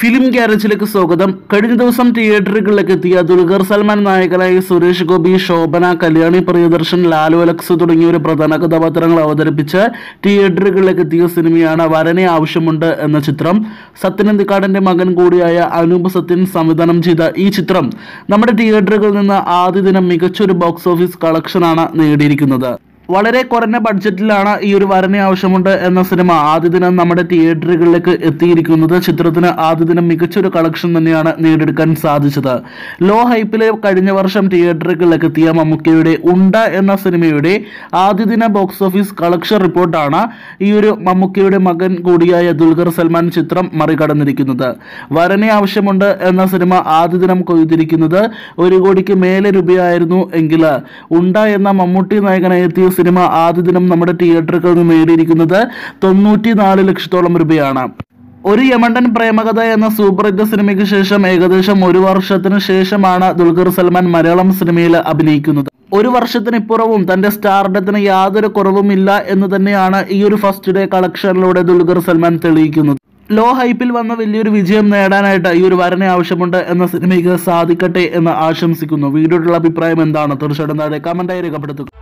film ഗ്യാരേജിലേക്ക് സ്വാഗതം കഴിഞ്ഞ ദിവസം തിയേറ്ററുകളിലേക്ക് എത്തിയ ദുൽഖർ സൽമാൻ നായകനായി സുരേഷ് ഗോപി ശോഭന കല്യാണി പ്രിയദർശൻ ലാലു അലക്സ് തുടങ്ങിയ ഒരു പ്രധാന കഥാപാത്രങ്ങൾ അവതരിപ്പിച്ച് തിയേറ്ററുകളിലേക്ക് എത്തിയ സിനിമയാണ് വരനെ ആവശ്യമുണ്ട് എന്ന ചിത്രം സത്യനന്ദിക്കാടിന്റെ മകൻ കൂടിയായ അനൂപ് സത്യൻ സംവിധാനം ചെയ്ത ഈ ചിത്രം നമ്മുടെ തിയേറ്ററുകളിൽ നിന്ന് ആദ്യ ദിനം മികച്ചൊരു ബോക്സ് ഓഫീസ് കളക്ഷനാണ് നേടിയിരിക്കുന്നത് വളരെ കുറഞ്ഞ ബഡ്ജറ്റിലാണ് ഈ ഒരു വരനെ ആവശ്യമുണ്ട് എന്ന സിനിമ ആദ്യ ദിനം നമ്മുടെ തിയേറ്ററുകളിലേക്ക് എത്തിയിരിക്കുന്നത് ചിത്രത്തിന് ആദ്യ ദിനം മികച്ചൊരു കളക്ഷൻ തന്നെയാണ് നേടിയെടുക്കാൻ സാധിച്ചത് ലോ ഹൈപ്പിലെ കഴിഞ്ഞ വർഷം തിയേറ്ററുകളിലേക്ക് എത്തിയ മമ്മൂക്കയുടെ ഉണ്ട എന്ന സിനിമയുടെ ആദ്യ ദിന ബോക്സ് ഓഫീസ് കളക്ഷൻ റിപ്പോർട്ടാണ് ഈ ഒരു മമ്മൂക്കയുടെ മകൻ കൂടിയായ ദുൽഖർ സൽമാൻ ചിത്രം മറികടന്നിരിക്കുന്നത് വരനെ ആവശ്യമുണ്ട് എന്ന സിനിമ ആദ്യ ദിനം കൊയ്തിരിക്കുന്നത് ഒരു കോടിക്ക് മേലെ രൂപയായിരുന്നു എങ്കിൽ ഉണ്ട എന്ന മമ്മൂട്ടി നായകനായി എത്തിയ സിനിമ ആദ്യ ദിനം നമ്മുടെ തിയേറ്ററുകളിൽ നിന്ന് നേടിയിരിക്കുന്നത് തൊണ്ണൂറ്റി നാല് ലക്ഷത്തോളം രൂപയാണ് ഒരു യമണ്ടൻ പ്രേമകഥ എന്ന സൂപ്പർ ഹിറ്റ് സിനിമയ്ക്ക് ശേഷം ഏകദേശം ഒരു വർഷത്തിന് ശേഷമാണ് ദുൽഖർ സൽമാൻ മലയാളം സിനിമയിൽ അഭിനയിക്കുന്നത് ഒരു വർഷത്തിനിപ്പുറവും തന്റെ സ്റ്റാർഡത്തിന് യാതൊരു കുറവുമില്ല എന്ന് തന്നെയാണ് ഈ ഒരു ഫസ്റ്റ് ഡേ കളക്ഷനിലൂടെ ദുൽഖർ സൽമാൻ തെളിയിക്കുന്നത് ലോ ഹൈപ്പിൽ വന്ന വലിയൊരു വിജയം നേടാനായിട്ട് ഈ ഒരു വരനെ ആവശ്യമുണ്ട് എന്ന സിനിമയ്ക്ക് സാധിക്കട്ടെ എന്ന് ആശംസിക്കുന്നു വീഡിയോയുടെ അഭിപ്രായം എന്താണ് തീർച്ചയായിട്ടും താഴെ കമന്റായി രേഖപ്പെടുത്തുക